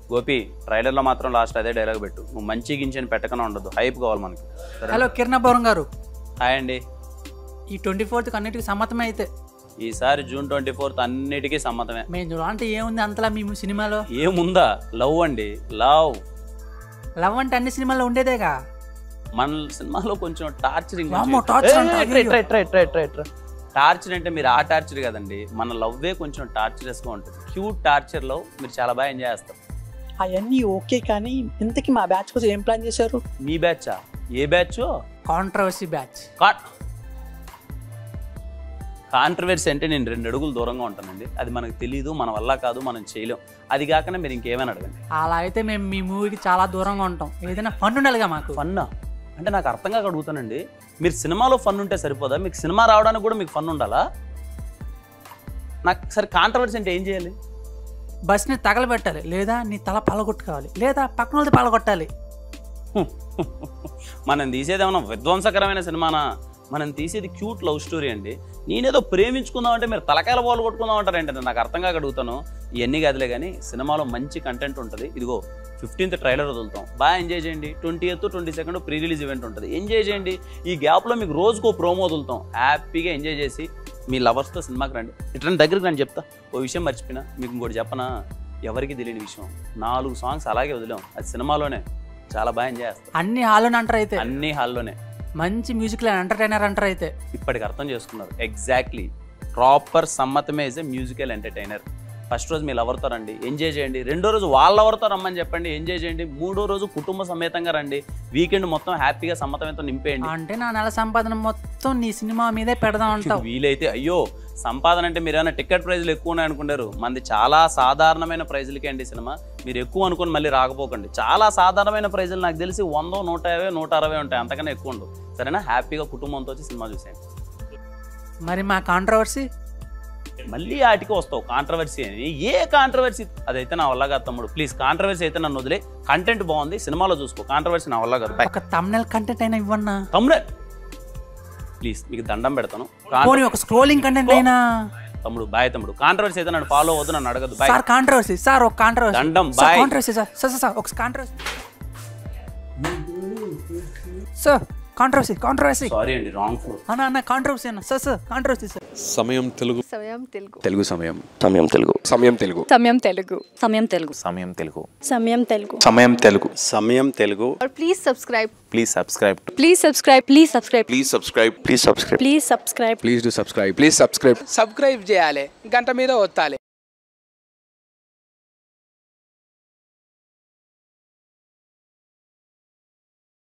గోపి ట్రైలర్లో మాత్రం లాస్ట్ అదే డైలాగ్ పెట్టు నువ్వు మంచి గింజని పెట్టకనే ఉండదు హైప్ కావాలి మనకి సరే హలో కిరణాపురం గారు హాయ్ అండి ఈ ట్వంటీ ఫోర్త్ అన్నిటికీ సమ్మతమే అయితే ఈసారి జూన్ ట్వంటీ ఫోర్త్ అన్నిటికీ సమ్మతమే మేము చూడాలంటే ఏముంది అంతలా మీ సినిమాలో ఏముందా లవ్ అండి లవ్ లవ్ అంటే అన్ని సినిమాల్లో ఉండేదేగా మన సినిమాలో కొంచెం టార్చరింగ్ వామ్మో, torture అంట, అయ్యయ్యో. టార్చర్ అంటే మీరు ఆ టార్చర్ కదండి మన లవ్వే కొంచెం టార్చరస్ గా ఉంటుంది క్యూట్ టార్చర్ లో మీరు చాలా బాగా ఎంజాయ్ చేస్తారు అవన్నీ ఓకే కానీ ఇంతకీ మా బ్యాచ్ కోసం ఏం ప్లాన్ చేశారు మీ బ్యాచా ఏ బ్యాచ్ కాంట్రవర్సీ బ్యాచ్ కాంట్రవర్సీ అంటే నేను రెండు అడుగులు దూరంగా ఉంటానండి అది మనకు తెలియదు మన వల్ల కాదు మనం చేయలేం అది కాకుండా మీరు ఇంకేమైనా అడగండి అలా అయితే మేము మీ మూవీకి చాలా దూరంగా ఉంటాం ఏదైనా ఫన్ ఉండాలిగా మాకు ఫన్నా అంటే నాకు అర్థం కాక అడుగుతానండి మీరు సినిమాలో ఫన్ ఉంటే సరిపోదా మీకు సినిమా రావడానికి కూడా మీకు ఫన్ ఉండాలా నాకు సరే కాంట్రవర్సీ అంటే ఏం చేయాలి బస్ని తగలబెట్టాలి లేదా నీ తల పలగొట్టుకోవాలి లేదా పక్కన వాళ్ళది పలగొట్టాలి మనం తీసేది ఏమన్నా విధ్వంసకరమైన సినిమానా మనం తీసేది క్యూట్ లవ్ స్టోరీ అండి నేనేదో ప్రేమించుకుందాం అంటే మీరు తలకాయల బాల్ కొట్టుకుందాం అంటారేంటంటే నాకు అర్థం కాక అడుగుతాను ఇవన్నీ కాదులే కానీ సినిమాలో మంచి కంటెంట్ ఉంటుంది ఇదిగో ఫిఫ్టీన్త్ ట్రైలర్ వదులుతాం బాగా ఎంజాయ్ చేయండి twenty eighth twenty second pre release event ఉంటుంది ఎంజాయ్ చేయండి ఈ గ్యాప్లో మీకు రోజుకో ప్రోమో వదులుతాం హ్యాపీగా ఎంజాయ్ చేసి మీ లవర్స్తో సినిమాకి రండి ఇట్లా దగ్గరికి రండి చెప్తా ఓ విషయం మర్చిపోయినా మీకు ఇంకోటి చెప్పనా ఎవరికి తెలియని విషయం నాలుగు సాంగ్స్ అలాగే వదిలాం అది సినిమాలోనే చాలా బాగా ఎంజాయ్ చేస్తాం అన్ని హాల్లోనే అంటారు అయితే అన్ని హాల్లోనే మంచి మ్యూజిక్ ఎంటర్టైనర్ అంటారు అయితే ఇప్పటికి అర్థం చేసుకున్నారు ఎగ్జాక్ట్లీ ప్రాపర్ సమ్మతమే is a musical entertainer first రోజు మీరు ఎవరితో రండి ఎంజాయ్ చేయండి రెండో రోజు వాళ్ళ ఎవరితో రమ్మని చెప్పండి ఎంజాయ్ చేయండి మూడో రోజు కుటుంబ సమేతంగా రండి వీకెండ్ మొత్తం హ్యాపీగా సమ్మతమేతో నింపేయండి అంటే నా నెల సంపాదన మొత్తం నీ సినిమా మీదే పెడదాం అంటావు వీలైతే అయ్యో సంపాదన అంటే మీరు ఏమైనా టికెట్ ప్రైజ్లు ఎక్కువ ఉన్నాయి అనుకుంటారు మంది చాలా సాధారణమైన ప్రైజులకే అండి సినిమా మీరు ఎక్కువ అనుకుని మళ్ళీ రాకపోకండి చాలా సాధారణమైన ప్రైజులు నాకు తెలిసి వందో నూట యాభై నూట అరవై ఉంటాయి అంతకన్నా ఎక్కువ ఉండవు సరేనా హ్యాపీగా కుటుంబంతో వచ్చి సినిమా చూసేయండి మరి మా కాంట్రవర్సీ మళ్ళీ ఆటికి వస్తావు కాంట్రవర్సీ అని ఏ కాంట్రవర్సీ అదైతే నా వల్ల కాదు తమ్ముడు ప్లీజ్ కాంట్రవర్సీ అయితే నన్ను వదిలే కంటెంట్ బాగుంది సినిమాలో చూసుకో కాంట్రవర్సీ నా వల్ల కాదు ఒక తమ్నెల్ కంటెంట్ అయినా ఇవ్వన్నా తమ్ముడే ప్లీజ్ మీకు దండం పెడతాను కాంట్ర- పోనీ ఒక స్క్రోలింగ్ కంటెంట్ అయినా తమ్ముడు బాయ్ తమ్ముడు కాంట్రవర్సీ అయితే నన్ను ఫాలో అవ్వద్దు నన్ను అడగదు బాయ్ సార్ కాంట్రవర్సీ సార్ ఒక కాంట్రవర్సీ దండం, sir bye. Controversy sir sir sir, sir ఒక controversy sir controversy controversy sorry అండి రాంగ్ ఫ్లోర్ అన్న అన్న కాంట్రవర్సీ అన్న సార్ సార్ కాంట్రవర్సీ సార్ సమయం తెలుగు సమయం తెలుగు తెలుగు సమయం సమయం తెలుగు సమయం తెలుగు సమయం తెలుగు సమయం తెలుగు సమయం తెలుగు సమయం తెలుగు సమయం తెలుగు సమయం తెలుగు और please subscribe please subscribe please subscribe please subscribe please subscribe please subscribe please subscribe please do subscribe please subscribe subscribe చేయాలి గంట మీద ఒత్తాలి